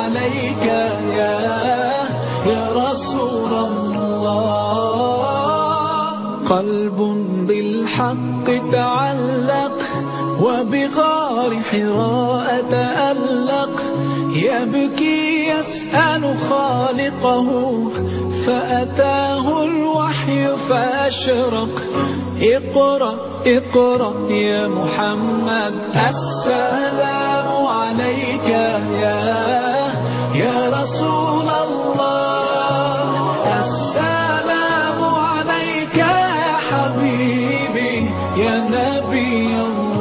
عليك يا يا رسول الله قلب بالحق تعلق وبغار حراء تألق يبكي يسأل خالقه فأتاه الوحي فأشرق اقرأ اقرأ يا محمد السلام عليك يا يا رسول الله السلام عليك يا حبيبي يا نبي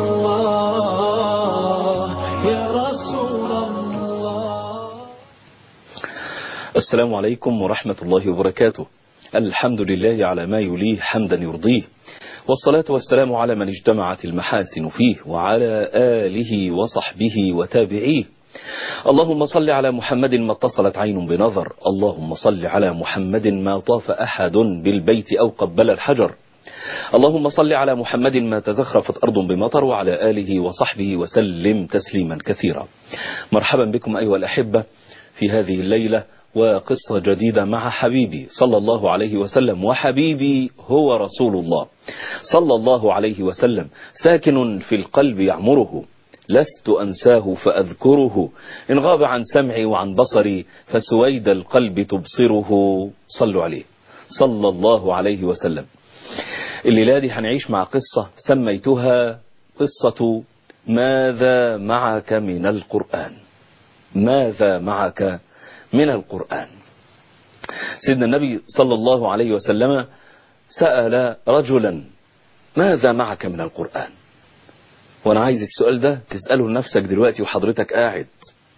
الله يا رسول الله السلام عليكم ورحمة الله وبركاته الحمد لله على ما يليه حمدا يرضيه والصلاة والسلام على من اجتمعت المحاسن فيه وعلى آله وصحبه وتابعيه اللهم صل على محمد ما اتصلت عين بنظر اللهم صل على محمد ما طاف أحد بالبيت أو قبل الحجر اللهم صل على محمد ما تزخرفت أرض بمطر وعلى آله وصحبه وسلم تسليما كثيرا مرحبا بكم أيها الأحبة في هذه الليلة وقصة جديدة مع حبيبي صلى الله عليه وسلم وحبيبي هو رسول الله صلى الله عليه وسلم ساكن في القلب يعمره لست أنساه فأذكره إن غاب عن سمعي وعن بصري فسويد القلب تبصره صلوا عليه صلى الله عليه وسلم الليلة دي هنعيش مع قصة سميتها قصة ماذا معك من القرآن ماذا معك من القرآن سيدنا النبي صلى الله عليه وسلم سأل رجلا ماذا معك من القرآن وانا عايز السؤال ده تسأله لنفسك دلوقتي وحضرتك قاعد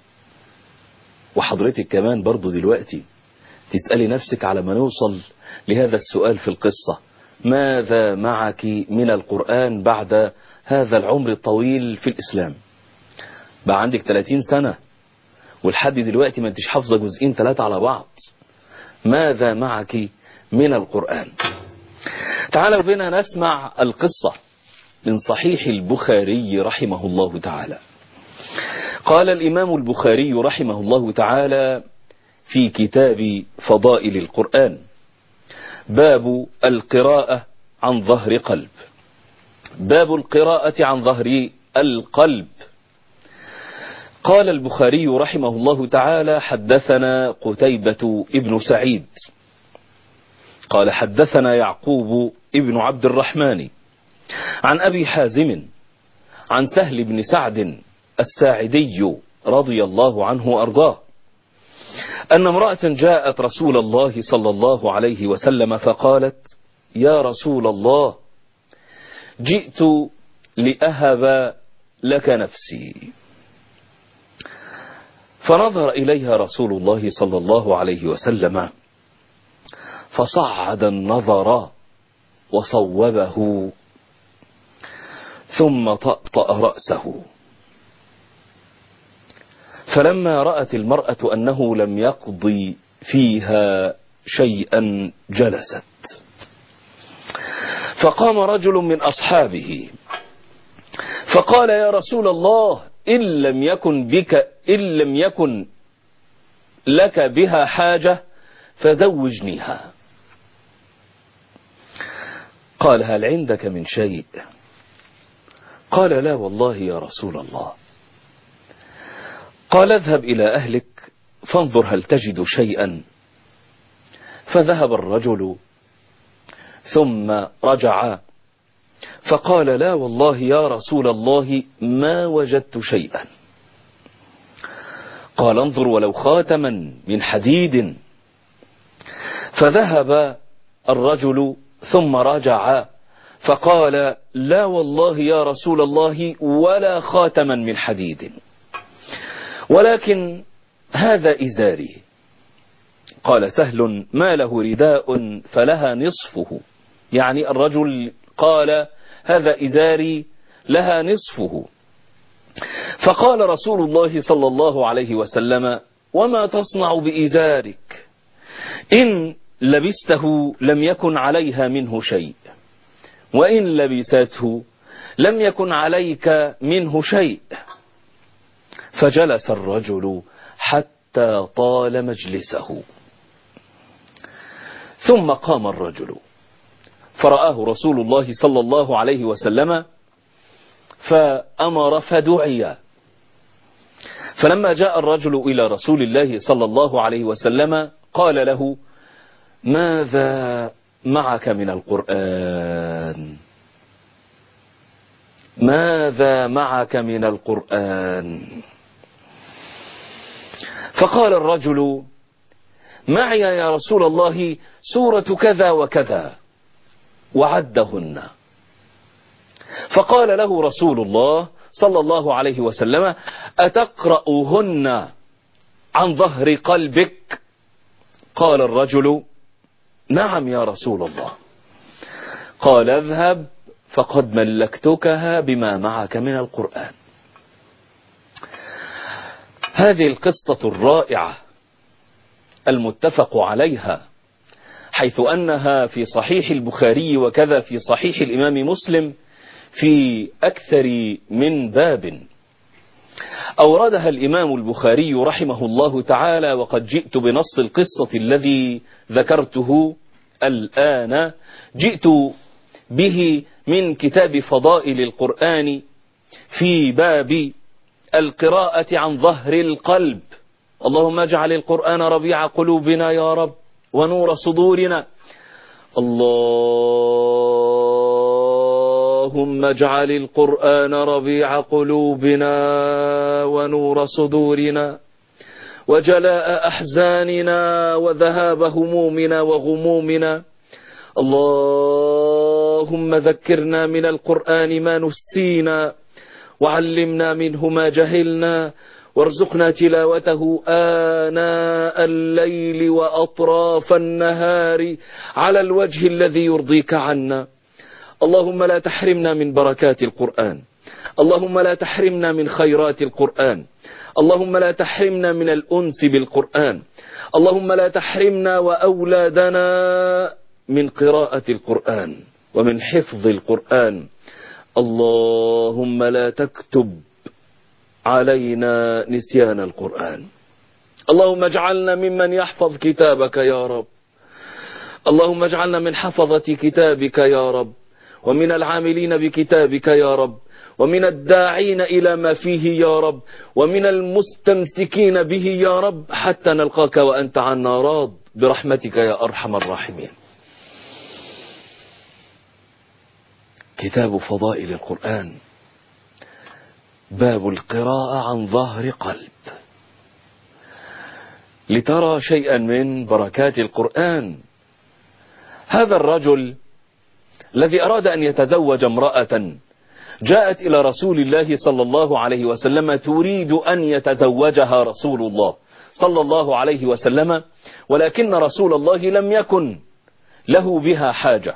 وحضرتك كمان برضو دلوقتي تسألي نفسك على ما نوصل لهذا السؤال في القصة ماذا معك من القرآن بعد هذا العمر الطويل في الإسلام بقى عندك 30 سنة ولحد دلوقتي ما انتش حافظة جزئين ثلاثة على بعض ماذا معك من القرآن تعالوا بنا نسمع القصة من صحيح البخاري رحمه الله تعالى قال الإمام البخاري رحمه الله تعالى في كتاب فضائل القرآن باب القراءة عن ظهر قلب باب القراءة عن ظهر القلب قال البخاري رحمه الله تعالى حدثنا قتيبة ابن سعيد قال حدثنا يعقوب ابن عبد الرحمن عن أبي حازم عن سهل بن سعد الساعدي رضي الله عنه وأرضاه أن امرأة جاءت رسول الله صلى الله عليه وسلم فقالت يا رسول الله جئت لأهب لك نفسي فنظر إليها رسول الله صلى الله عليه وسلم فصعد النظر وصوبه ثم طأطأ رأسه فلما رأت المرأة أنه لم يقضي فيها شيئا جلست فقام رجل من أصحابه فقال يا رسول الله إن لم يكن بك إن لم يكن لك بها حاجة فزوجنيها قال هل عندك من شيء قال لا والله يا رسول الله قال اذهب إلى أهلك فانظر هل تجد شيئا فذهب الرجل ثم رجع فقال لا والله يا رسول الله ما وجدت شيئا قال انظر ولو خاتما من حديد فذهب الرجل ثم رجع فقال لا والله يا رسول الله ولا خاتما من حديد ولكن هذا إزاري قال سهل ما له رداء فلها نصفه يعني الرجل قال هذا إزاري لها نصفه فقال رسول الله صلى الله عليه وسلم وما تصنع بإزارك إن لبسته لم يكن عليها منه شيء وإن لبسته لم يكن عليك منه شيء فجلس الرجل حتى حتى طال مجلسه ثم قام الرجل فرآه رسول الله صلى الله عليه وسلم فأمر فدعي فلما جاء الرجل إلى رسول الله صلى الله عليه وسلم قال له ماذا معك من القرآن ماذا معك من القرآن فقال الرجل معي يا رسول الله سورة كذا وكذا وعدهن فقال له رسول الله صلى الله عليه وسلم أتقرأهن عن ظهر قلبك قال الرجل نعم يا رسول الله قال اذهب فقد ملكتكها بما معك من القرآن هذه القصة الرائعة المتفق عليها حيث أنها في صحيح البخاري وكذا في صحيح الإمام مسلم في أكثر من باب أوردها الإمام البخاري رحمه الله تعالى وقد جئت بنص القصة الذي ذكرته الآن جئت به من كتاب فضائل القرآن في باب القراءة عن ظهر القلب اللهم اجعل القرآن ربيع قلوبنا يا رب ونور صدورنا اللهم اجعل القرآن ربيع قلوبنا ونور صدورنا وجلاء أحزاننا وذهاب همومنا وغمومنا اللهم ذكرنا من القرآن ما نسينا وعلمنا منه ما جهلنا وارزقنا تلاوته آناء الليل وأطراف النهار على الوجه الذي يرضيك عنا اللهم لا تحرمنا من بركات القرآن اللهم لا تحرمنا من خيرات القرآن اللهم لا تحرمنا من الأنس بالقرآن اللهم لا تحرمنا وأولادنا من قراءة القرآن ومن حفظ القرآن اللهم لا تكتب علينا نسيان القرآن اللهم اجعلنا ممن يحفظ كتابك يا رب اللهم اجعلنا من حفظة كتابك يا رب ومن العاملين بكتابك يا رب ومن الداعين إلى ما فيه يا رب ومن المستمسكين به يا رب حتى نلقاك وأنت عنا راض برحمتك يا أرحم الراحمين كتاب فضائل القرآن باب القراءة عن ظهر قلب لترى شيئا من بركات القرآن هذا الرجل الذي أراد أن يتزوج امرأة جاءت إلى رسول الله صلى الله عليه وسلم تريد أن يتزوجها رسول الله صلى الله عليه وسلم ولكن رسول الله لم يكن له بها حاجة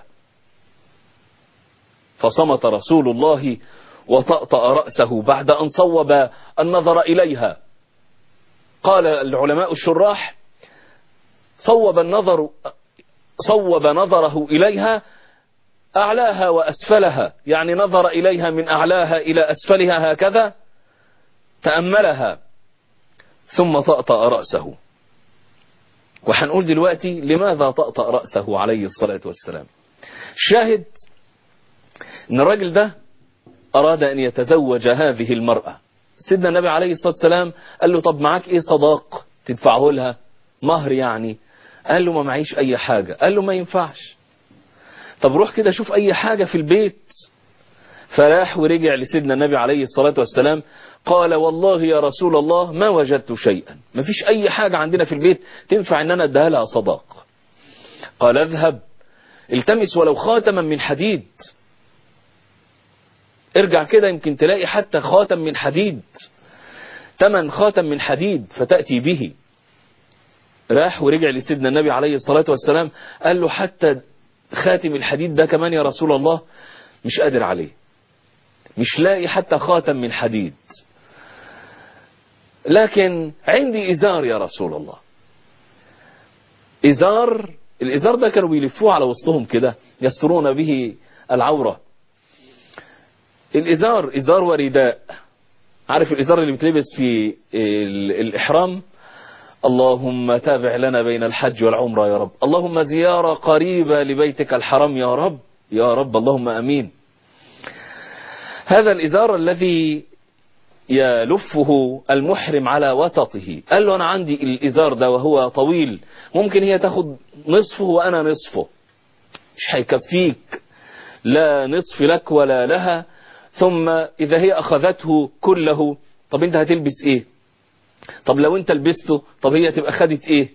فصمت رسول الله وطأطأ رأسه بعد أن صوب النظر إليها قال العلماء الشراح صوب النظر صوب نظره إليها أعلاها وأسفلها يعني نظر إليها من أعلاها إلى أسفلها هكذا تأملها ثم طأطأ رأسه وحنقول دلوقتي لماذا طأطأ رأسه عليه الصلاة والسلام شاهد ان الراجل ده اراد ان يتزوج هذه المرأة سيدنا النبي عليه الصلاة والسلام قال له طب معاك ايه صداق تدفعه لها مهر يعني قال له ما معيش اي حاجة قال له ما ينفعش طب روح كده شوف اي حاجة في البيت فراح ورجع لسيدنا النبي عليه الصلاة والسلام قال والله يا رسول الله ما وجدت شيئا ما فيش اي حاجة عندنا في البيت تنفع ان انا اديها لها صداق قال اذهب التمس ولو خاتما من حديد ارجع كده يمكن تلاقي حتى خاتم من حديد تمن خاتم من حديد فتأتي به راح ورجع لسيدنا النبي عليه الصلاة والسلام قال له حتى خاتم الحديد ده كمان يا رسول الله مش قادر عليه مش لاقي حتى خاتم من حديد لكن عندي إزار يا رسول الله إزار الإزار ده كانوا بيلفوه على وسطهم كده يسترون به العورة الإزار إزار ورداء عارف الإزار اللي بتلبس في الإحرام اللهم تابع لنا بين الحج والعمرة يا رب اللهم زيارة قريبة لبيتك الحرام يا رب يا رب اللهم أمين هذا الإزار الذي يلفه المحرم على وسطه قال له أنا عندي الإزار ده وهو طويل ممكن هي تاخد نصفه وأنا نصفه مش هيكفيك لا نصف لك ولا لها ثم إذا هي أخذته كله طب أنت هتلبس إيه طب لو أنت لبسته طب هي تبقى خدت إيه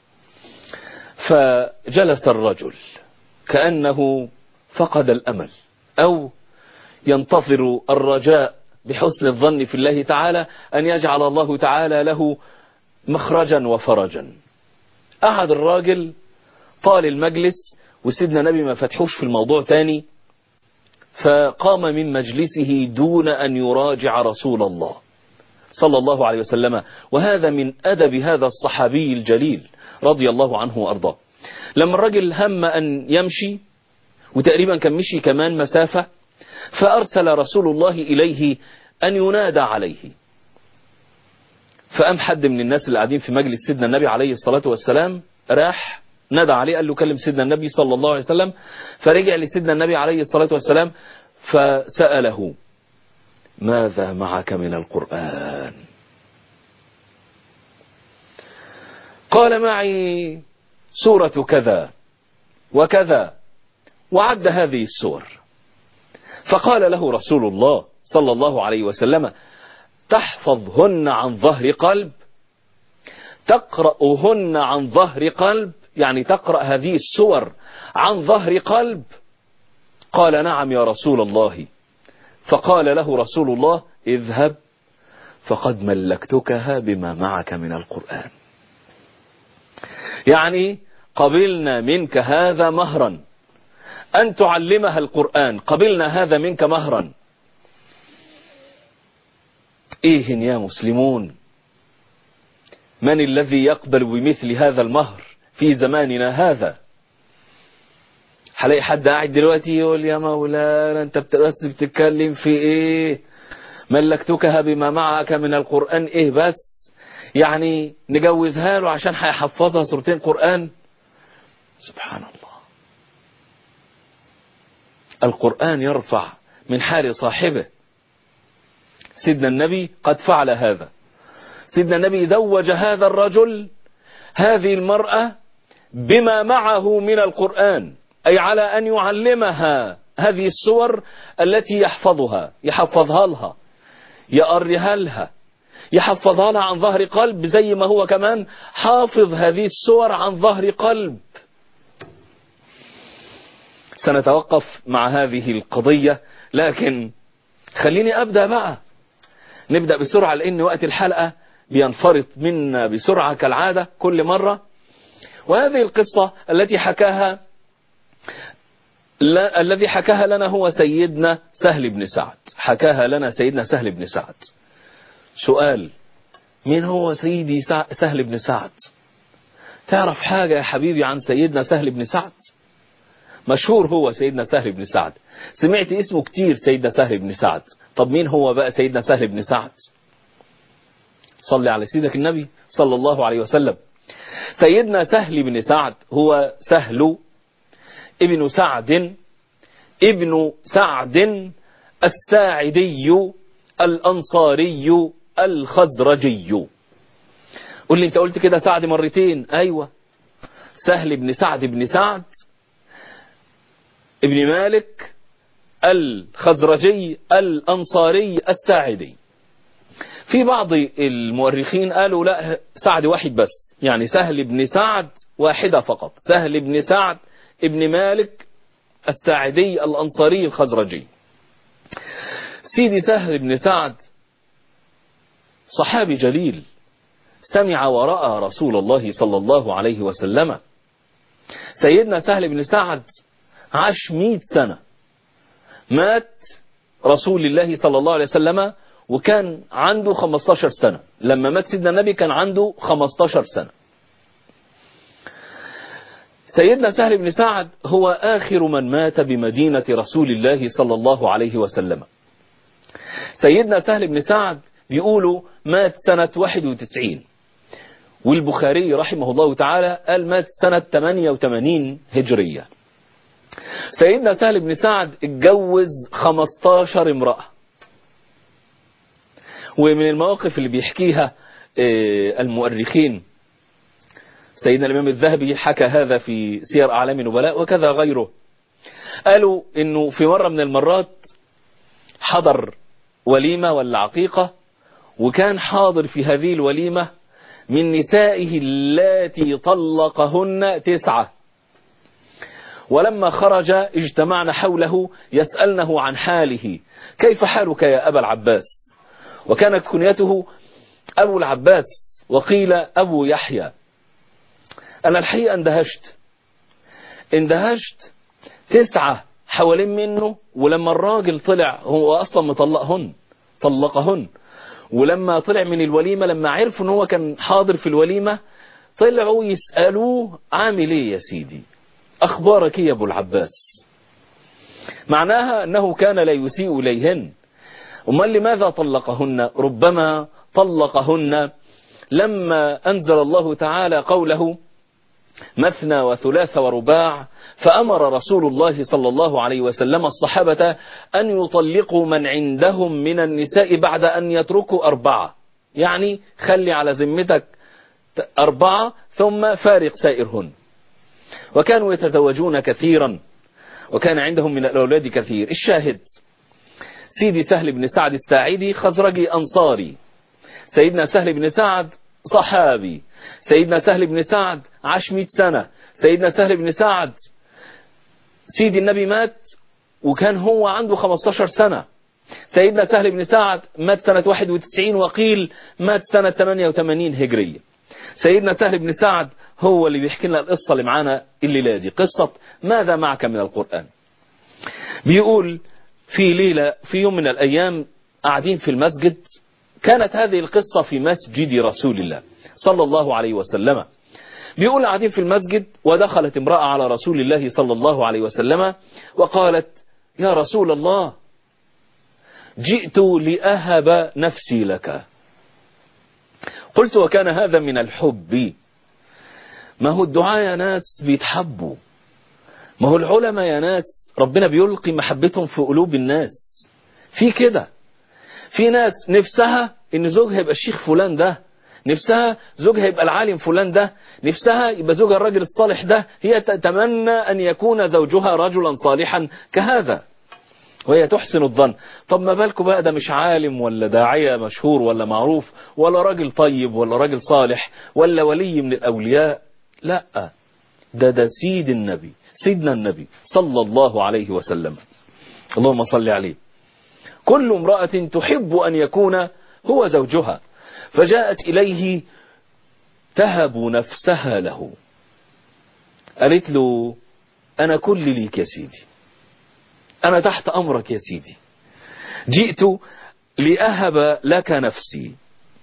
فجلس الرجل كأنه فقد الأمل أو ينتظر الرجاء بحسن الظن في الله تعالى أن يجعل الله تعالى له مخرجا وفرجا قعد الراجل طال المجلس وسيدنا نبي ما فتحوش في الموضوع تاني فقام من مجلسه دون أن يراجع رسول الله صلى الله عليه وسلم وهذا من أدب هذا الصحابي الجليل رضي الله عنه وأرضاه لما الرجل هم أن يمشي وتقريبا كان مشي كمان مسافة فأرسل رسول الله إليه أن ينادى عليه فقام حد من الناس اللي قاعدين في مجلس سيدنا النبي عليه الصلاة والسلام راح نادى عليه قال له كلم سيدنا النبي صلى الله عليه وسلم فرجع لسيدنا النبي عليه الصلاة والسلام فسأله ماذا معك من القرآن قال معي سورة كذا وكذا وعد هذه السور فقال له رسول الله صلى الله عليه وسلم تحفظهن عن ظهر قلب تقرأهن عن ظهر قلب يعني تقرأ هذه السور عن ظهر قلب قال نعم يا رسول الله فقال له رسول الله اذهب فقد ملكتكها بما معك من القرآن يعني قبلنا منك هذا مهرا أن تعلمها القرآن قبلنا هذا منك مهرا إيه يا مسلمون من الذي يقبل بمثل هذا المهر في زماننا هذا هلاقي حد قاعد دلوقتي يقول يا مولانا انت بس بتتكلم في ايه ملكتكها بما معك من القرآن ايه بس يعني نجوزها له عشان هيحفظها سورتين قرآن سبحان الله القرآن يرفع من حال صاحبه سيدنا النبي قد فعل هذا سيدنا النبي زوج هذا الرجل هذه المرأة بما معه من القرآن أي على أن يعلمها هذه السور التي يحفظها يحفظها لها يقرها لها يحفظها لها عن ظهر قلب زي ما هو كمان حافظ هذه السور عن ظهر قلب سنتوقف مع هذه القضية لكن خليني أبدأ بقى نبدأ بسرعة لأن وقت الحلقة بينفرط منا بسرعة كالعادة كل مرة وهذه القصة التي حكاها لا الذي حكاها لنا هو سيدنا سهل بن سعد حكاها لنا سيدنا سهل بن سعد سؤال مين هو سيدي سهل بن سعد تعرف حاجة يا حبيبي عن سيدنا سهل بن سعد مشهور هو سيدنا سهل بن سعد سمعت اسمه كتير سيدنا سهل بن سعد طب مين هو بقى سيدنا سهل بن سعد صلي على سيدك النبي صلى الله عليه وسلم سيدنا سهل بن سعد هو سهل ابن سعد ابن سعد الساعدي الأنصاري الخزرجي قول لي انت قلت كده سعد مرتين ايوه سهل بن سعد بن سعد ابن مالك الخزرجي الأنصاري الساعدي في بعض المؤرخين قالوا لا سعد واحد بس يعني سهل بن سعد واحدة فقط سهل بن سعد ابن مالك الساعدي الأنصاري الخزرجي سيدي سهل بن سعد صحابي جليل سمع ورأى رسول الله صلى الله عليه وسلم سيدنا سهل بن سعد عاش مئة سنة مات رسول الله صلى الله عليه وسلم وكان عنده 15 سنة لما مات سيدنا النبي كان عنده 15 سنة سيدنا سهل بن سعد هو آخر من مات بمدينة رسول الله صلى الله عليه وسلم سيدنا سهل بن سعد بيقولوا مات سنة 91 والبخاري رحمه الله تعالى قال مات سنة 88 هجرية سيدنا سهل بن سعد اتجوز 15 امرأة ومن المواقف اللي بيحكيها المؤرخين سيدنا الإمام الذهبي حكى هذا في سير أعلام النبلاء وكذا غيره قالوا إنه في مرة من المرات حضر وليمة ولا عقيقة وكان حاضر في هذه الوليمة من نسائه اللاتي طلقهن تسعة ولما خرج اجتمعنا حوله يسألنه عن حاله كيف حالك يا أبا العباس وكانت كنيته أبو العباس وقيل أبو يحيى أنا الحقيقة اندهشت اندهشت تسعة حوالين منه ولما الراجل طلع هو أصلا مطلقهن طلقهن ولما طلع من الوليمة لما عرفوا ان هو كان حاضر في الوليمة طلعوا يسألوه عامل ايه يا سيدي اخبارك يا ابو العباس معناها انه كان لا يسيء اليهن امال لماذا طلقهن ربما طلقهن لما انزل الله تعالى قوله مثنى وثلاث ورباع فأمر رسول الله صلى الله عليه وسلم الصحابة أن يطلقوا من عندهم من النساء بعد أن يتركوا أربعة يعني خلي على ذمتك أربعة ثم فارق سائرهن وكانوا يتزوجون كثيرا وكان عندهم من الأولاد كثير الشاهد سيدي سهل بن سعد الساعدي خزرجي أنصاري سيدنا سهل بن سعد صحابي سيدنا سهل بن سعد عاش 100 سنة سيدنا سهل بن سعد سيدي النبي مات وكان هو عنده 15 سنة سيدنا سهل بن سعد مات سنة 91 وقيل مات سنة 88 هجرية سيدنا سهل بن سعد هو اللي بيحكي لنا القصة اللي معانا الليلة دي قصة ماذا معك من القرآن بيقول في ليلة في يوم من الأيام قاعدين في المسجد كانت هذه القصة في مسجد رسول الله صلى الله عليه وسلم بيقول قاعدين في المسجد ودخلت امرأة على رسول الله صلى الله عليه وسلم وقالت يا رسول الله جئت لأهب نفسي لك قلت وكان هذا من الحب ما هو الدعاء يا ناس بيتحبوا ما هو العلماء يا ناس ربنا بيلقي محبتهم في قلوب الناس في كده في ناس نفسها ان زوجها يبقى الشيخ فلان ده نفسها زوجها يبقى العالم فلان ده نفسها يبقى زوجها الراجل الصالح ده هي تتمنى أن يكون زوجها رجلا صالحا كهذا وهي تحسن الظن طب ما بالكم بقى ده مش عالم ولا داعية مشهور ولا معروف ولا راجل طيب ولا راجل صالح ولا ولي من الأولياء لا ده ده سيد النبي سيدنا النبي صلى الله عليه وسلم اللهم صل عليه كل امرأة تحب أن يكون هو زوجها فجاءت إليه تهب نفسها له قالت له أنا كل ليك يا سيدي أنا تحت أمرك يا سيدي جئت لأهب لك نفسي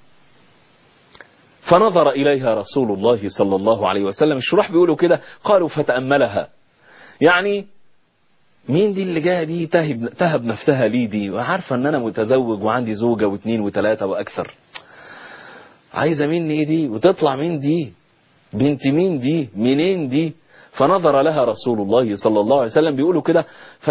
فنظر إليها رسول الله صلى الله عليه وسلم الشراح بيقولوا كده قالوا فتأملها يعني مين دي اللي جايه دي تهب, تهب نفسها لي دي وعارفه ان انا متزوج وعندي زوجه واثنين وثلاثه واكثر عايزه مني ايه دي وتطلع مين دي بنت مين دي منين دي فنظر لها رسول الله صلى الله عليه وسلم بيقولوا كده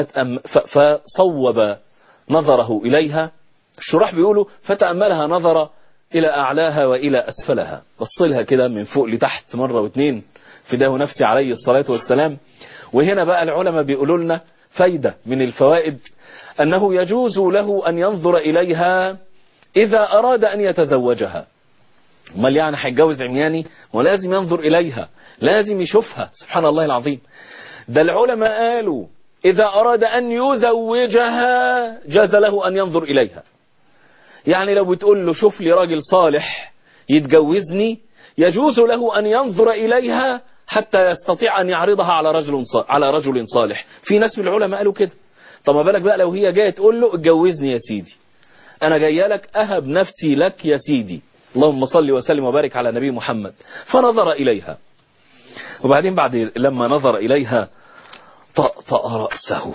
فصوب نظره اليها الشراح بيقولوا فتأملها نظر الى اعلاها والى اسفلها بصلها كده من فوق لتحت مره واثنين فداه نفسي عليه الصلاه والسلام وهنا بقى العلماء بيقولوا لنا فايدة من الفوائد أنه يجوز له أن ينظر إليها إذا أراد أن يتزوجها امال يعني هيتجوز عمياني ولازم ينظر إليها لازم يشوفها سبحان الله العظيم ده العلماء قالوا إذا أراد أن يزوجها جاز له أن ينظر إليها يعني لو بتقول له شوف لي راجل صالح يتجوزني يجوز له أن ينظر إليها حتى يستطيع أن يعرضها على رجل على رجل صالح في ناس من العلماء قالوا كده طب ما بالك بقى لو هي جايه تقول له اتجوزني يا سيدي انا جايه لك اهب نفسي لك يا سيدي اللهم صل وسلم وبارك على نبي محمد فنظر اليها وبعدين بعد لما نظر اليها طأطأ رأسه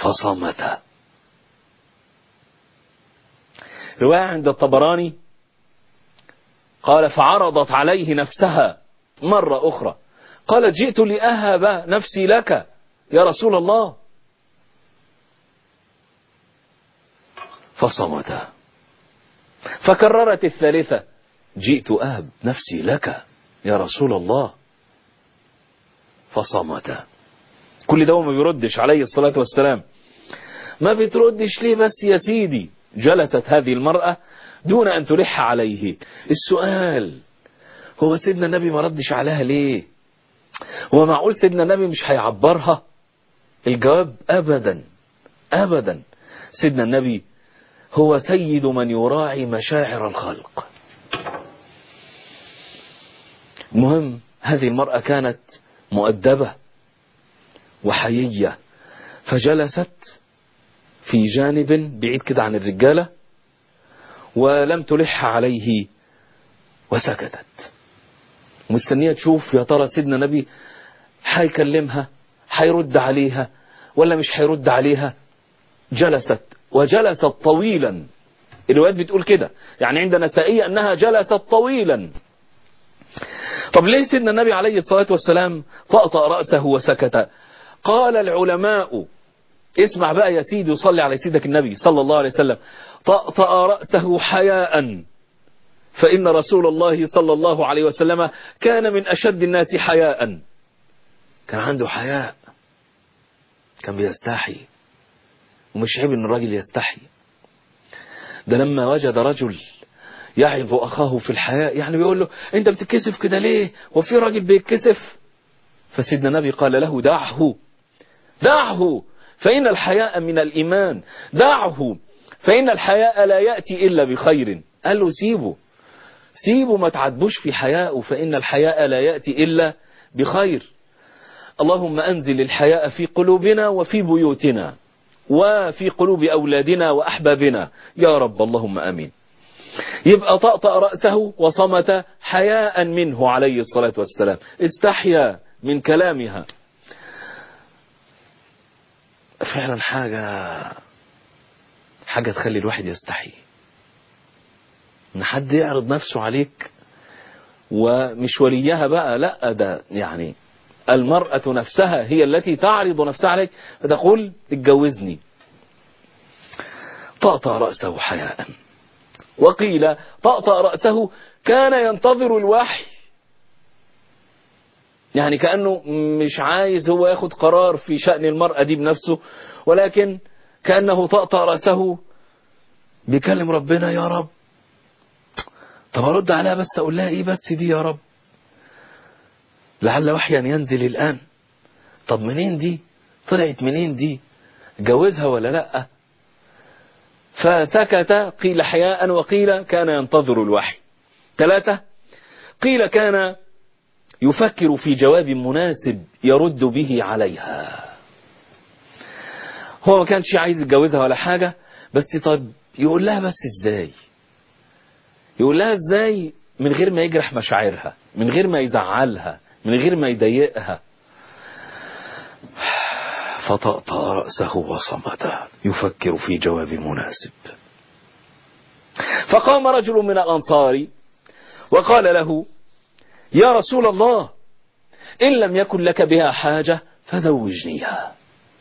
فصمت رواية عند الطبراني قال فعرضت عليه نفسها مرة أخرى قالت جئت لأهب نفسي لك يا رسول الله فصمت فكررت الثالثة جئت أهب نفسي لك يا رسول الله فصمت كل ده ما بيردش عليه الصلاة والسلام ما بتردش ليه بس يا سيدي جلست هذه المرأة دون أن تلح عليه السؤال هو سيدنا النبي ما ردش عليها ليه هو معقول سيدنا النبي مش هيعبرها الجواب أبدا أبدا سيدنا النبي هو سيد من يراعي مشاعر الخلق المهم هذه المرأة كانت مؤدبة وحيية فجلست في جانب بعيد كده عن الرجالة ولم تلح عليه وسكتت مستنية تشوف يا ترى سيدنا نبي هيكلمها هيرد عليها ولا مش هيرد عليها جلست وجلست طويلا الروايات بتقول كده يعني عند نسائية أنها جلست طويلا طب ليه سيدنا النبي عليه الصلاة والسلام طأطأ رأسه وسكت قال العلماء اسمع بقى يا سيدي وصلي على سيدك النبي صلى الله عليه وسلم طأطأ رأسه حياء فإن رسول الله صلى الله عليه وسلم كان من أشد الناس حياء كان عنده حياء كان بيستحي ومش عيب ان الراجل يستحي ده لما وجد رجل يعظ أخاه في الحياء يعني بيقول له أنت بتتكسف كده ليه وفي راجل بيتكسف فسيدنا النبي قال له دعه دعه فإن الحياء من الإيمان دعه فإن الحياء لا يأتي إلا بخير قال له سيبه سيبه ما تعاتبوش في حياء فإن الحياء لا يأتي إلا بخير اللهم أنزل الحياء في قلوبنا وفي بيوتنا وفي قلوب أولادنا وأحبابنا يا رب اللهم أمين يبقى طأطأ رأسه وصمت حياء منه عليه الصلاة والسلام استحيا من كلامها فعلا حاجة حاجة تخلي الواحد يستحي ان حد يعرض نفسه عليك ومش وليها بقى لا ده يعني المرأة نفسها هي التي تعرض نفسها عليك فتقول اتجوزني طأطأ رأسه حياء وقيل طأطأ رأسه كان ينتظر الوحي يعني كأنه مش عايز هو ياخد قرار في شأن المرأة دي بنفسه ولكن كأنه طأطأ رأسه بيكلم ربنا يا رب طب أرد عليها بس أقول لها إيه بس دي يا رب لعل وحيا ينزل الآن طب منين دي طلعت منين دي جوزها ولا لأ فسكت قيل حياء وقيل كان ينتظر الوحي ثلاثة قيل كان يفكر في جواب مناسب يرد به عليها هو ما كانش عايز يتجوزها ولا حاجة بس طب يقول لها بس ازاي يقول لها ازاي من غير ما يجرح مشاعرها من غير ما يزعلها من غير ما يضايقها فطأطأ رأسه وصمت يفكر في جواب مناسب فقام رجل من الأنصار وقال له يا رسول الله إن لم يكن لك بها حاجة فزوجنيها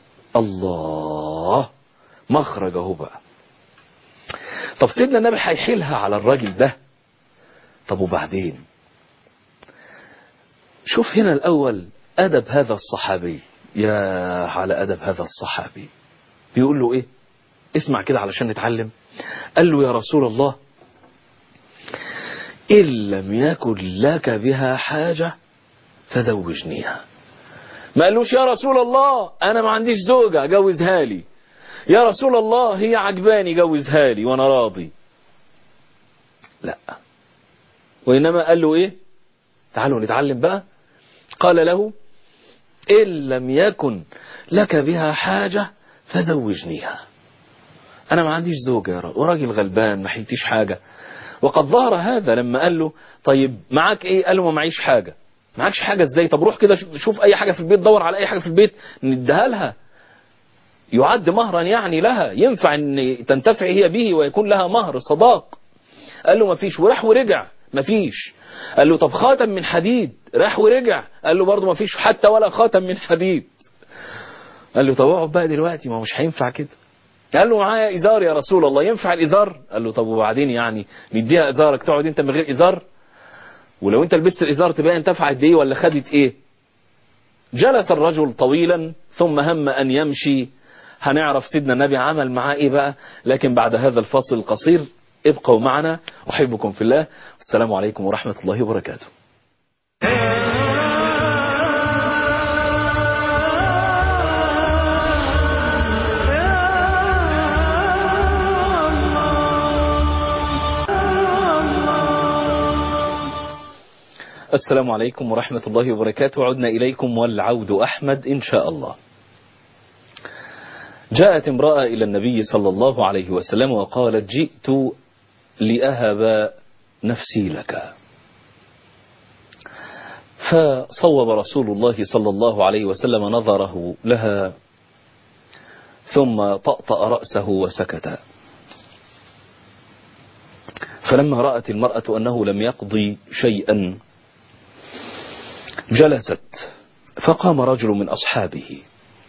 الله مخرجه بقى طب سيدنا النبي هيحيلها على الراجل ده طب وبعدين شوف هنا الأول أدب هذا الصحابي يا على أدب هذا الصحابي بيقول له إيه اسمع كده علشان نتعلم قال له يا رسول الله إن لم يكن لك بها حاجة فزوجنيها ما قالوش يا رسول الله أنا ما عنديش زوجة جوزها لي يا رسول الله هي عجباني جوزها لي وأنا راضي لا وإنما قال له إيه تعالوا نتعلم بقى قال له إن لم يكن لك بها حاجة فزوجنيها أنا ما عنديش زوجة يا راجل وراجل غلبان ما حيلتيش حاجة وقد ظهر هذا لما قال له طيب معاك ايه قال له ما معيش حاجة معكش حاجة ازاي طب روح كده شوف اي حاجة في البيت دور على اي حاجة في البيت نديها لها يعد مهرا يعني لها ينفع ان تنتفع هي به ويكون لها مهر صداق قال له ما فيش وراح ورجع مفيش قال له طب خاتم من حديد راح ورجع قال له برضه مفيش حتى ولا خاتم من حديد قال له طب اقعد بقى دلوقتي ما هو مش هينفع كده قال له معايا ازار يا رسول الله ينفع الازار قال له طب وبعدين يعني نديها ازارك تقعد انت من غير ازار ولو انت لبست الازار تبقى انتفعت بايه ولا خدت ايه جلس الرجل طويلا ثم هم ان يمشي هنعرف سيدنا النبي عمل معاه ايه بقى لكن بعد هذا الفصل القصير ابقوا معنا احبكم في الله السلام عليكم ورحمه الله وبركاته السلام عليكم ورحمة الله وبركاته عدنا إليكم والعود أحمد إن شاء الله جاءت امرأة إلى النبي صلى الله عليه وسلم وقالت جئت لأهب نفسي لك فصوب رسول الله صلى الله عليه وسلم نظره لها ثم طأطأ رأسه وسكت فلما رأت المرأة أنه لم يقضي شيئا جلست فقام رجل من أصحابه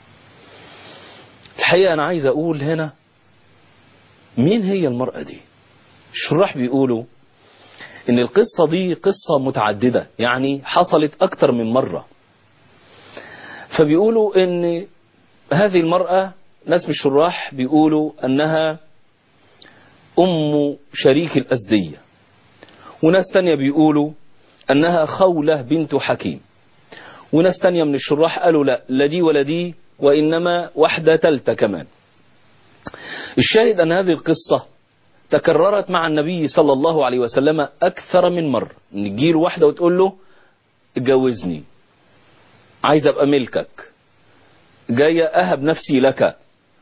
الحقيقة أنا عايز أقول هنا مين هي المرأة دي الشراح بيقولوا إن القصة دي قصة متعددة يعني حصلت أكتر من مرة فبيقولوا إن هذه المرأة ناس من الشراح بيقولوا أنها أم شريك الأزدية وناس تانية بيقولوا أنها خولة بنت حكيم وناس تانية من الشراح قالوا لا لا دي ولا دي وإنما واحدة تالتة كمان الشاهد أن هذه القصة تكررت مع النبي صلى الله عليه وسلم أكثر من مرة نجيل واحدة وتقول له اتجوزني عايز أبقى ملكك جاية أهب نفسي لك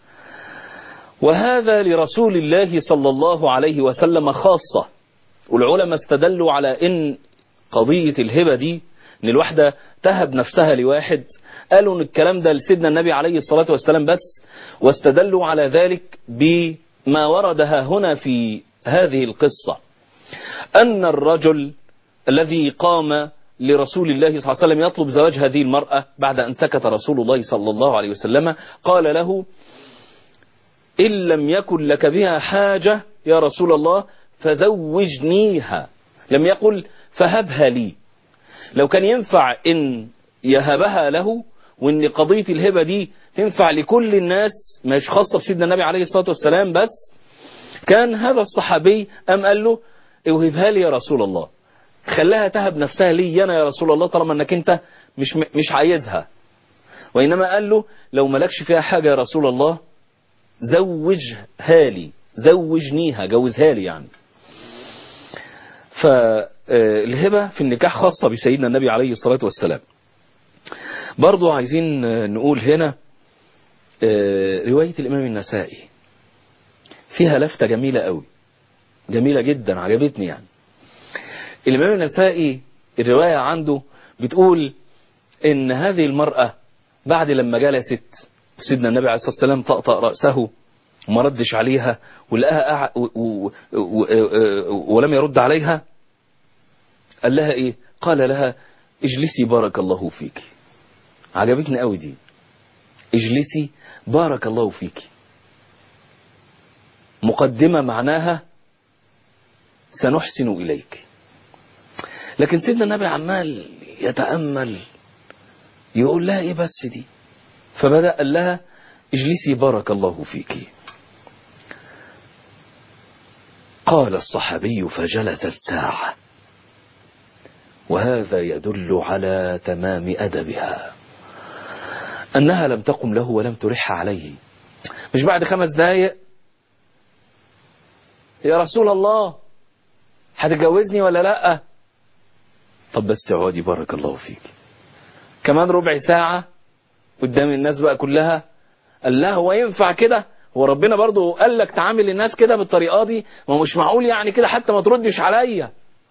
وهذا لرسول الله صلى الله عليه وسلم خاصة والعلماء استدلوا على ان قضية الهبة دي ان الواحدة تهب نفسها لواحد قالوا ان الكلام ده لسيدنا النبي عليه الصلاة والسلام بس واستدلوا على ذلك بما وردها هنا في هذه القصة أن الرجل الذي قام لرسول الله صلى الله عليه وسلم يطلب زواج هذه المرأة بعد أن سكت رسول الله صلى الله عليه وسلم قال له إن لم يكن لك بها حاجة يا رسول الله فزوجنيها لم يقل فهبها لي لو كان ينفع إن يهبها له وإن قضية الهبة دي تنفع لكل الناس مش خاصة بسيدنا النبي عليه الصلاة والسلام بس كان هذا الصحابي أم قال له اوهبها لي يا رسول الله خلاها تهب نفسها لي أنا يا رسول الله طالما أنك أنت مش, مش عايزها وإنما قال له لو ملكش فيها حاجة يا رسول الله زوجها لي زوجنيها جوزها لي يعني فالهبة في النكاح خاصة بسيدنا النبي عليه الصلاة والسلام برضو عايزين نقول هنا رواية الإمام النسائي فيها لفتة جميلة قوي جميلة جدا عجبتني يعني الإمام النسائي الرواية عنده بتقول إن هذه المرأة بعد لما جلست سيدنا النبي عليه الصلاة والسلام طأطأ رأسه وما ردش عليها ولقاها أع... و... و... و... ولم يرد عليها قال لها ايه قال لها اجلسي بارك الله فيك عجبتني قوي دي اجلسي بارك الله فيك مقدمة معناها سنحسن إليك لكن سيدنا النبي عمال يتأمل يقول لها ايه بس دي فبدأ قال لها اجلسي بارك الله فيك قال الصحابي فجلست ساعة وهذا يدل على تمام أدبها أنها لم تقم له ولم ترح عليه مش بعد خمس دقايق يا رسول الله هتتجوزني ولا لا طب بس اقعدي بارك الله فيك كمان ربع ساعة قدام الناس بقى كلها قال لها هو ينفع كده هو ربنا برضو قال لك تعامل الناس كده بالطريقة دي ما مش معقول يعني كده حتى ما تردش عليا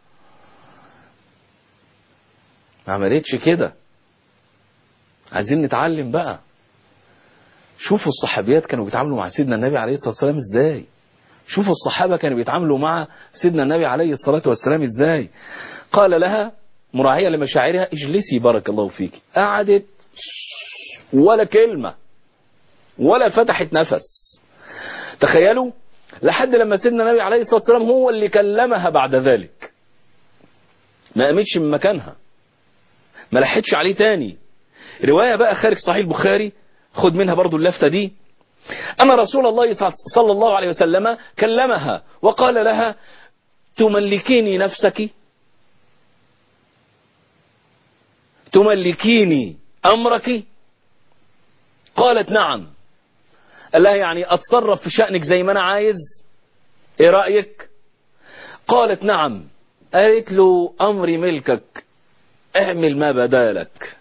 ما عملتش كده عايزين نتعلم بقى شوفوا الصحابيات كانوا بيتعاملوا مع سيدنا النبي عليه الصلاة والسلام ازاي شوفوا الصحابة كانوا بيتعاملوا مع سيدنا النبي عليه الصلاة والسلام ازاي قال لها مراعية لمشاعرها اجلسي بارك الله فيك قعدت ولا كلمة ولا فتحت نفس تخيلوا لحد لما سيدنا النبي عليه الصلاة والسلام هو اللي كلمها بعد ذلك ما قامتش من مكانها ما لحتش عليه تاني رواية بقى خارج صحيح البخاري خد منها برضو اللفتة دي أن رسول الله صلى الله عليه وسلم كلمها وقال لها تملكيني نفسك تملكيني أمرك قالت نعم قال لها يعني أتصرف في شأنك زي ما أنا عايز إيه رأيك قالت نعم قالت له أمري ملكك اعمل ما بدالك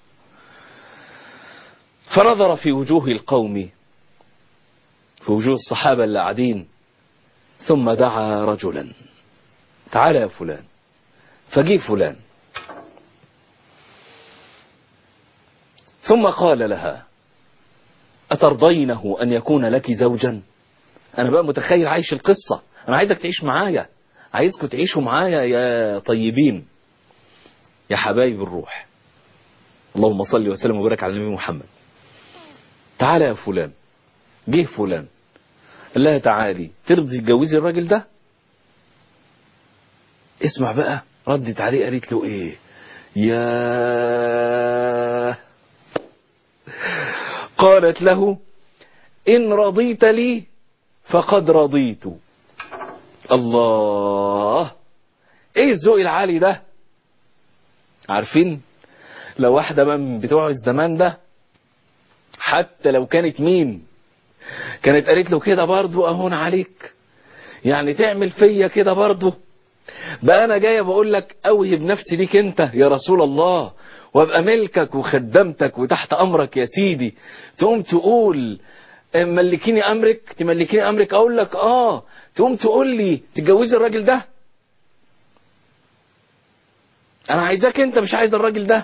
فنظر في وجوه القوم في وجوه الصحابة اللي قاعدين ثم دعا رجلا تعال يا فلان فجي فلان ثم قال لها أترضينه أن يكون لك زوجا أنا بقى متخيل عايش القصة أنا عايزك تعيش معايا عايزكم تعيشوا معايا يا طيبين يا حبايب الروح اللهم صل وسلم وبارك على النبي محمد تعالى يا فلان جه فلان قال لها تعالي ترضي تجوزي الراجل ده اسمع بقى ردت عليه قالت له ايه يا قالت له ان رضيت لي فقد رضيت الله ايه الذوق العالي ده عارفين لو واحدة بقى من بتوع الزمان ده حتى لو كانت مين كانت قالت له كده برضو اهون عليك يعني تعمل فيا كده برضو بقى انا جايه بقول لك اوهب نفسي ليك انت يا رسول الله وابقى ملكك وخدمتك وتحت امرك يا سيدي تقوم تقول ملكيني امرك تملكيني امرك اقول لك اه تقوم تقول لي تتجوزي الراجل ده انا عايزاك انت مش عايز الراجل ده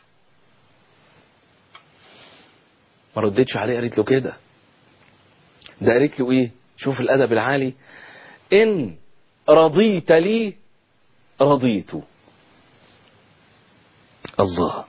ما ردتش عليه قالت له كده ده قالت له ايه شوف الادب العالي ان رضيت لي رضيت الله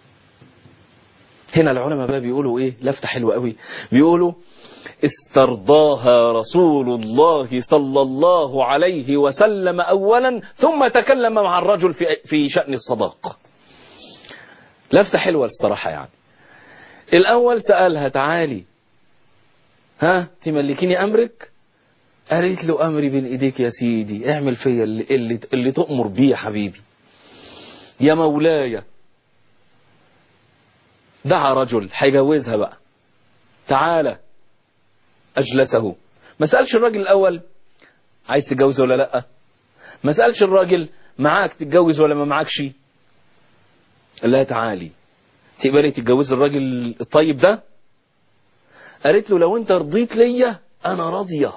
هنا العلماء بقى بيقولوا ايه لفتة حلوة قوي بيقولوا استرضاها رسول الله صلى الله عليه وسلم اولا ثم تكلم مع الرجل في في شأن الصداق لفتة حلوة الصراحة يعني الاول سألها تعالي ها تملكيني امرك قالت له امري بين ايديك يا سيدي اعمل فيا اللي, اللي, اللي تؤمر بيه يا حبيبي يا مولاي دعا رجل هيجوزها بقى تعالى اجلسه ما سالش الراجل الاول عايز تتجوز ولا لا ما سالش الراجل معاك تتجوز ولا ما معاكش قال لها تعالي تقبلي تتجوز الراجل الطيب ده قالت له لو انت رضيت ليا انا راضيه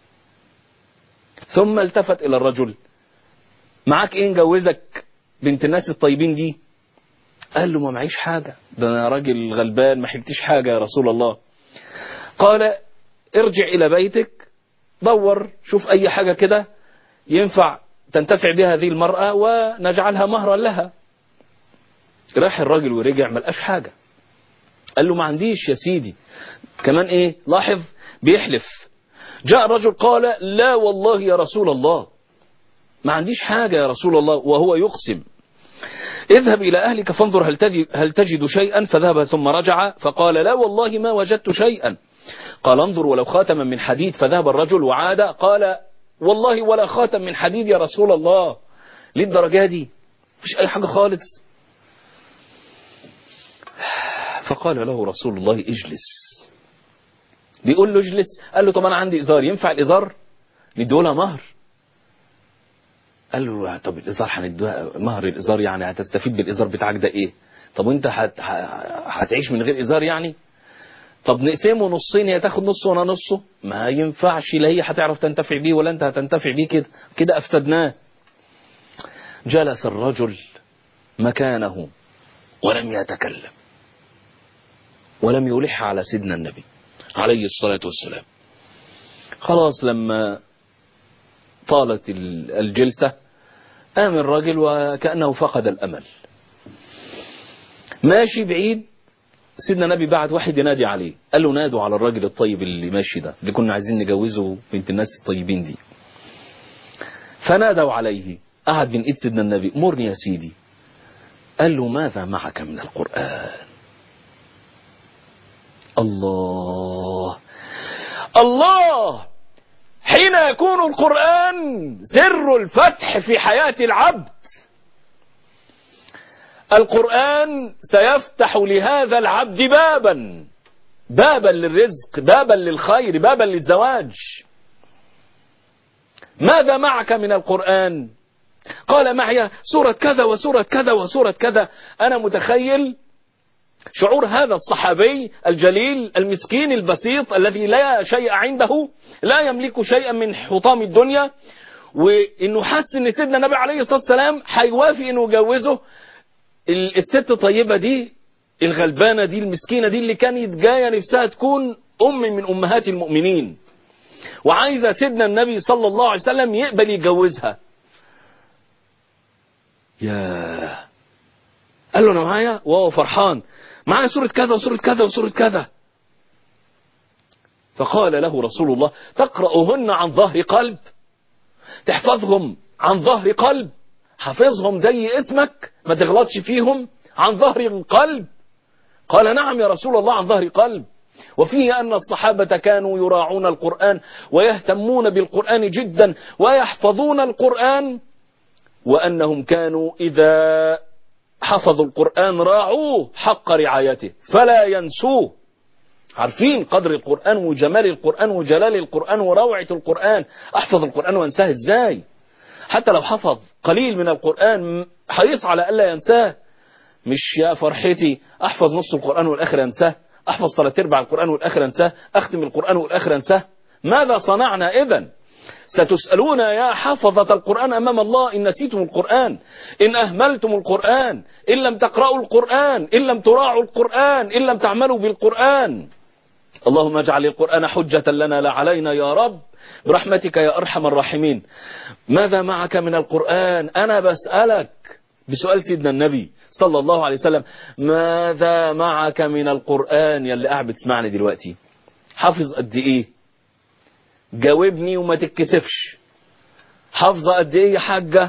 ثم التفت الى الرجل معاك ايه نجوزك بنت الناس الطيبين دي قال له ما معيش حاجة ده انا راجل غلبان ما حبتش حاجة يا رسول الله قال ارجع الى بيتك دور شوف اي حاجة كده ينفع تنتفع بها هذه المرأة ونجعلها مهرا لها راح الراجل ورجع ما لقاش حاجة قال له ما عنديش يا سيدي كمان ايه لاحظ بيحلف جاء الرجل قال لا والله يا رسول الله ما عنديش حاجة يا رسول الله وهو يقسم اذهب إلى أهلك فانظر هل تجد, هل تجد شيئا فذهب ثم رجع فقال لا والله ما وجدت شيئا قال انظر ولو خاتما من حديد فذهب الرجل وعاد قال والله ولا خاتم من حديد يا رسول الله ليه الدرجة دي مفيش أي حاجة خالص فقال له رسول الله اجلس بيقول له اجلس قال له طب انا عندي ازار ينفع الازار ندولها مهر قال له طب الازار هندوها مهر الازار يعني هتستفيد بالازار بتاعك ده ايه طب وانت هت... هتعيش من غير ازار يعني طب نقسمه نصين هي تاخد نص وانا نصه ما ينفعش لا هي هتعرف تنتفع بيه ولا انت هتنتفع بيه كده كده افسدناه جلس الرجل مكانه ولم يتكلم ولم يلح على سيدنا النبي عليه الصلاة والسلام خلاص لما طالت ال- الجلسة قام الراجل وكأنه فقد الأمل ماشي بعيد سيدنا النبي بعت واحد ينادي عليه قال له نادوا على الراجل الطيب اللي ماشي ده اللي كنا عايزين نجوزه بنت الناس الطيبين دي فنادوا عليه قعد من ايد سيدنا النبي مرني يا سيدي قال له ماذا معك من القرآن الله الله حين يكون القرآن سر الفتح في حياة العبد القرآن سيفتح لهذا العبد بابا بابا للرزق بابا للخير بابا للزواج ماذا معك من القرآن قال معي سورة كذا وسورة كذا وسورة كذا أنا متخيل شعور هذا الصحابي الجليل المسكين البسيط الذي لا شيء عنده لا يملك شيئا من حطام الدنيا وانه حس ان سيدنا النبي عليه الصلاه والسلام هيوافق انه يجوزه ال- الست الطيبه دي الغلبانه دي المسكينه دي اللي كانت جايه نفسها تكون ام من امهات المؤمنين وعايزه سيدنا النبي صلى الله عليه وسلم يقبل يجوزها ياه قال له انا معايا وهو فرحان معايا سورة كذا وسورة كذا وسورة كذا فقال له رسول الله تقرأهن عن ظهر قلب تحفظهم عن ظهر قلب حافظهم زي اسمك ما تغلطش فيهم عن ظهر قلب قال نعم يا رسول الله عن ظهر قلب وفيه أن الصحابة كانوا يراعون القرآن ويهتمون بالقرآن جدا ويحفظون القرآن وأنهم كانوا إذا حفظوا القرآن راعوه حق رعايته فلا ينسوه عارفين قدر القرآن وجمال القرآن وجلال القرآن وروعة القرآن أحفظ القرآن وأنساه إزاي حتى لو حفظ قليل من القرآن حريص على ألا ينساه مش يا فرحتي أحفظ نص القرآن والآخر أنساه أحفظ ثلاث أرباع القرآن والآخر أنساه أختم القرآن والآخر أنساه ماذا صنعنا إذن ستسألون يا حافظة القرآن أمام الله إن نسيتم القرآن إن أهملتم القرآن إن لم تقرأوا القرآن إن لم تراعوا القرآن إن لم تعملوا بالقرآن اللهم اجعل القرآن حجة لنا لا علينا يا رب برحمتك يا أرحم الراحمين ماذا معك من القرآن أنا بسألك بسؤال سيدنا النبي صلى الله عليه وسلم ماذا معك من القرآن يا اللي قاعد بتسمعني دلوقتي حافظ قد إيه جاوبني وما تتكسفش حافظة قد ايه يا حاجة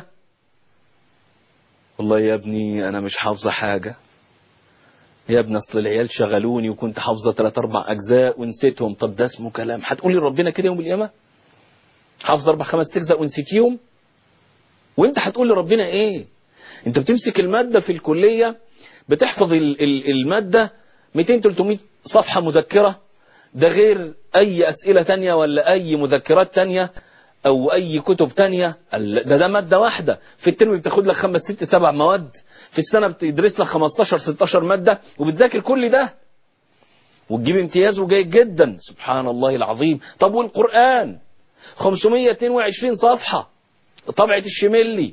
والله يا ابني انا مش حافظة حاجة يا ابني اصل العيال شغلوني وكنت حافظة ثلاث اربع اجزاء ونسيتهم طب ده اسمه كلام هتقولي ربنا كده يوم القيامة حافظ اربع خمس اجزاء ونسيتيهم وانت هتقول لربنا ايه انت بتمسك المادة في الكلية بتحفظ ال- ال- المادة 200 300 صفحة مذكرة ده غير اي اسئلة تانية ولا اي مذكرات تانية او اي كتب تانية ال- ده ده مادة واحدة في الترم بتاخد لك خمس ست سبع مواد في السنة بتدرس لك 15 16 مادة وبتذاكر كل ده وتجيب امتياز وجيد جدا سبحان الله العظيم طب والقرآن 522 صفحة طبعة الشملي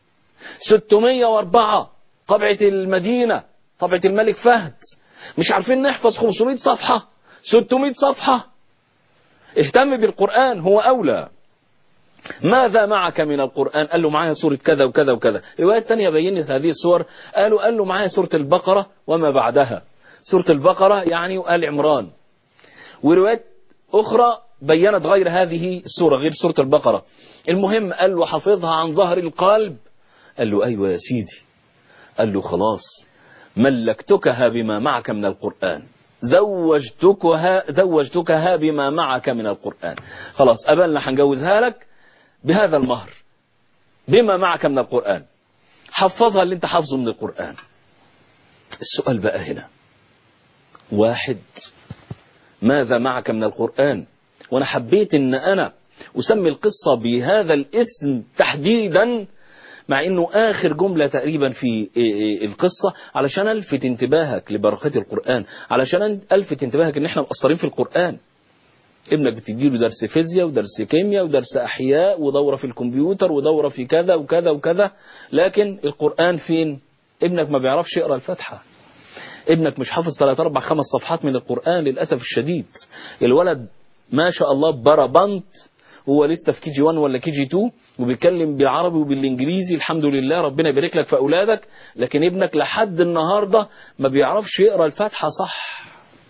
604 طبعة المدينة طبعة الملك فهد مش عارفين نحفظ 500 صفحة 600 صفحة اهتم بالقرآن هو أولى ماذا معك من القرآن قال له معايا سورة كذا وكذا وكذا روايات تانية بينت هذه السور قالوا قال له معايا سورة البقرة وما بعدها سورة البقرة يعني وآل عمران وروايات أخرى بينت غير هذه السورة غير سورة البقرة المهم قال له حفظها عن ظهر القلب قال له أيوة يا سيدي قال له خلاص ملكتكها بما معك من القرآن زوجتكها زوجتكها بما معك من القرآن خلاص قبلنا هنجوزها لك بهذا المهر بما معك من القرآن حفظها اللي انت حافظه من القرآن السؤال بقى هنا واحد ماذا معك من القرآن وانا حبيت ان انا اسمي القصة بهذا الاسم تحديدا مع انه اخر جملة تقريبا في القصة علشان الفت انتباهك لبركات القرآن علشان الفت انتباهك ان احنا مقصرين في القرآن ابنك بتديله درس فيزياء ودرس كيمياء ودرس احياء ودورة في الكمبيوتر ودورة في كذا وكذا وكذا لكن القرآن فين ابنك ما بيعرفش يقرأ الفاتحة ابنك مش حافظ ثلاث اربع خمس صفحات من القرآن للأسف الشديد الولد ما شاء الله بربنت هو لسه في كي جي 1 ولا كي جي 2 وبيتكلم بالعربي وبالانجليزي الحمد لله ربنا يبارك لك في اولادك لكن ابنك لحد النهارده ما بيعرفش يقرا الفاتحه صح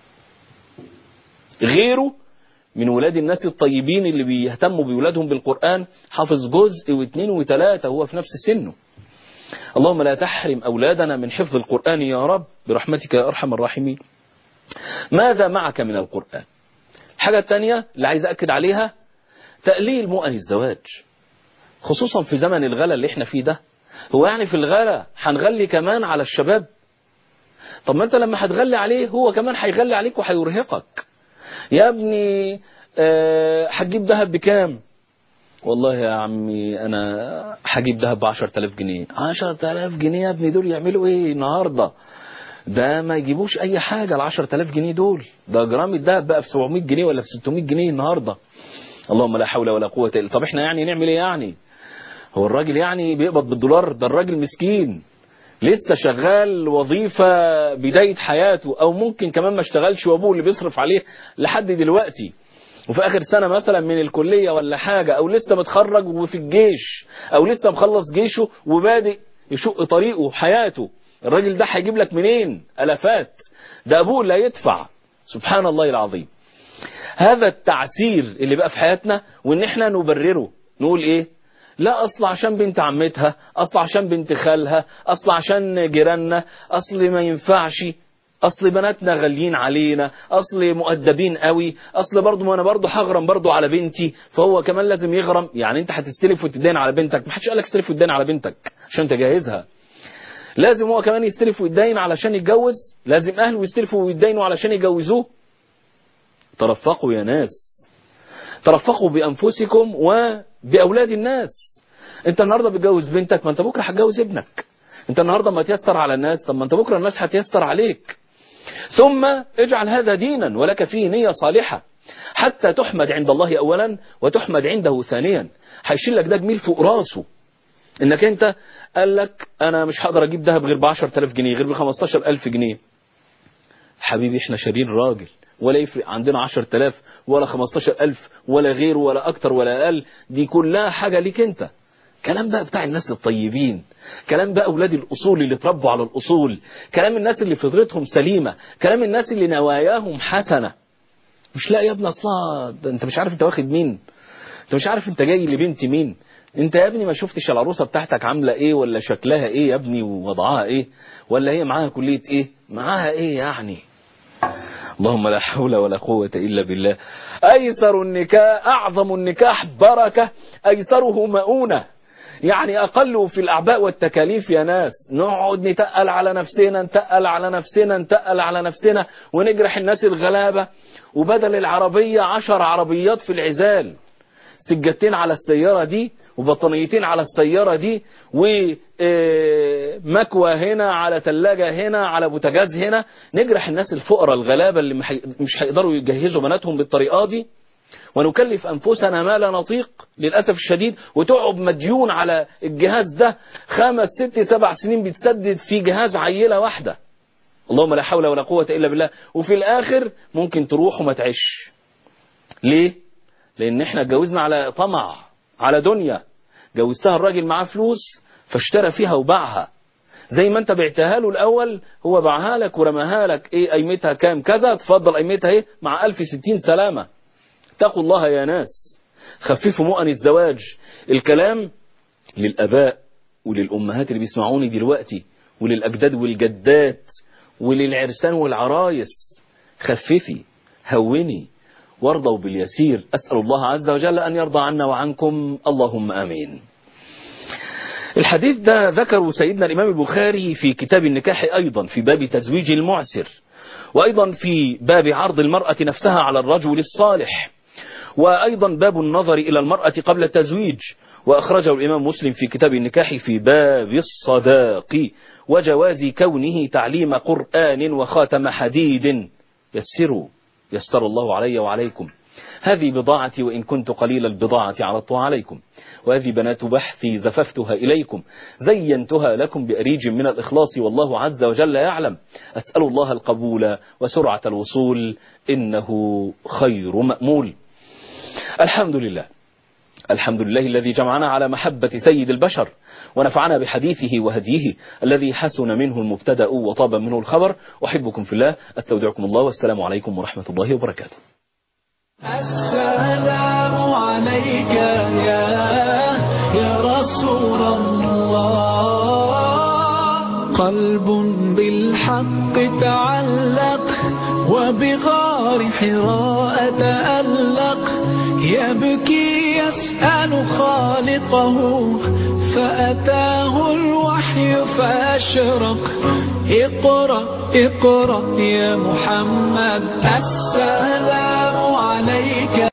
غيره من ولاد الناس الطيبين اللي بيهتموا بولادهم بالقرآن حافظ جزء واثنين وثلاثة هو في نفس سنه اللهم لا تحرم أولادنا من حفظ القرآن يا رب برحمتك يا أرحم الراحمين ماذا معك من القرآن الحاجة الثانية اللي عايز أكد عليها تقليل مؤن الزواج خصوصا في زمن الغلا اللي احنا فيه ده هو يعني في الغلا هنغلي كمان على الشباب طب ما انت لما هتغلي عليه هو كمان هيغلي عليك وهيرهقك يا ابني أه هتجيب ذهب بكام والله يا عمي انا هجيب ذهب ب 10000 جنيه 10000 جنيه يا ابني دول يعملوا ايه النهارده ده ما يجيبوش اي حاجه ال 10000 جنيه دول ده جرام الذهب بقى في 700 جنيه ولا في 600 جنيه النهارده اللهم لا حول ولا قوه الا طب احنا يعني نعمل ايه يعني هو الراجل يعني بيقبض بالدولار ده الراجل مسكين لسه شغال وظيفة بداية حياته أو ممكن كمان ما اشتغلش وأبوه اللي بيصرف عليه لحد دلوقتي وفي آخر سنة مثلا من الكلية ولا حاجة أو لسه متخرج وفي الجيش أو لسه مخلص جيشه وبادئ يشق طريقه حياته الراجل ده هيجيب لك منين ألفات ده أبوه اللي هيدفع سبحان الله العظيم هذا التعسير اللي بقى في حياتنا وإن احنا نبرره نقول إيه لا اصل عشان بنت عمتها اصل عشان بنت خالها اصل عشان جيراننا اصل ما ينفعش اصل بناتنا غاليين علينا اصل مؤدبين قوي اصل برضه ما انا برضه هغرم برضه على بنتي فهو كمان لازم يغرم يعني انت هتستلف وتدين على بنتك ما حدش قالك استلف وتدين على بنتك عشان تجهزها لازم هو كمان يستلف ويتدين علشان يتجوز لازم اهله يستلفوا ويتدينوا علشان يجوزوه ترفقوا يا ناس ترفقوا بانفسكم وباولاد الناس انت النهارده بتجوز بنتك ما انت بكره هتجوز ابنك انت النهارده ما تيسر على الناس طب ما انت بكره الناس هتيسر عليك ثم اجعل هذا دينا ولك فيه نية صالحة حتى تحمد عند الله اولا وتحمد عنده ثانيا هيشيل لك ده جميل فوق راسه انك انت قال لك انا مش هقدر اجيب ذهب غير ب 10000 جنيه غير ب 15000 جنيه حبيبي احنا شارين راجل ولا يفرق عندنا 10000 ولا 15000 ولا غيره ولا اكتر ولا اقل دي كلها حاجة ليك انت كلام بقى بتاع الناس الطيبين كلام بقى أولاد الأصول اللي اتربوا على الأصول كلام الناس اللي فطرتهم سليمة كلام الناس اللي نواياهم حسنة مش لا يا ابني أصلا أنت مش عارف أنت واخد مين أنت مش عارف أنت جاي لبنت مين أنت يا ابني ما شفتش العروسة بتاعتك عاملة إيه ولا شكلها إيه يا ابني ووضعها إيه ولا هي معاها كلية إيه معاها إيه يعني اللهم لا حول ولا قوة إلا بالله أيسر النكاح أعظم النكاح بركة أيسره مؤونة يعني أقل في الأعباء والتكاليف يا ناس نقعد نتقل على نفسنا نتقل على نفسنا نتقل على نفسنا ونجرح الناس الغلابة وبدل العربية عشر عربيات في العزال سجتين على السيارة دي وبطانيتين على السيارة دي ومكوى هنا على تلاجة هنا على بوتاجاز هنا نجرح الناس الفقراء الغلابة اللي مش هيقدروا يجهزوا بناتهم بالطريقة دي ونكلف أنفسنا ما لا نطيق للأسف الشديد وتقعد مديون على الجهاز ده خمس ست سبع سنين بتسدد في جهاز عيلة واحدة اللهم لا حول ولا قوة إلا بالله وفي الآخر ممكن تروح وما تعيش ليه؟ لأن احنا اتجوزنا على طمع على دنيا جوزتها الراجل معاه فلوس فاشترى فيها وباعها زي ما انت بعتها له الاول هو باعها لك ورماها لك ايه قيمتها كام كذا تفضل قيمتها ايه مع 1060 سلامه اتقوا الله يا ناس خففوا مؤن الزواج الكلام للاباء وللامهات اللي بيسمعوني دلوقتي وللاجداد والجدات وللعرسان والعرايس خففي هوني وارضوا باليسير أسأل الله عز وجل أن يرضى عنا وعنكم اللهم آمين الحديث ده ذكره سيدنا الإمام البخاري في كتاب النكاح أيضا في باب تزويج المعسر وأيضا في باب عرض المرأة نفسها على الرجل الصالح وأيضا باب النظر إلى المرأة قبل التزويج وأخرجه الإمام مسلم في كتاب النكاح في باب الصداق وجواز كونه تعليم قرآن وخاتم حديد يسروا يسر الله علي وعليكم هذه بضاعتي وإن كنت قليل البضاعة عرضتها عليكم وهذه بنات بحثي زففتها إليكم زينتها لكم بأريج من الإخلاص والله عز وجل يعلم أسأل الله القبول وسرعة الوصول إنه خير مأمول الحمد لله الحمد لله الذي جمعنا على محبة سيد البشر ونفعنا بحديثه وهديه الذي حسن منه المبتدأ وطاب منه الخبر أحبكم في الله أستودعكم الله والسلام عليكم ورحمة الله وبركاته السلام عليك يا يا رسول الله قلب بالحق تعلق وبغار حراء تألق يبكي يسأل خالقه فأتاه الوحي فأشرق اقرأ اقرأ يا محمد السلام عليك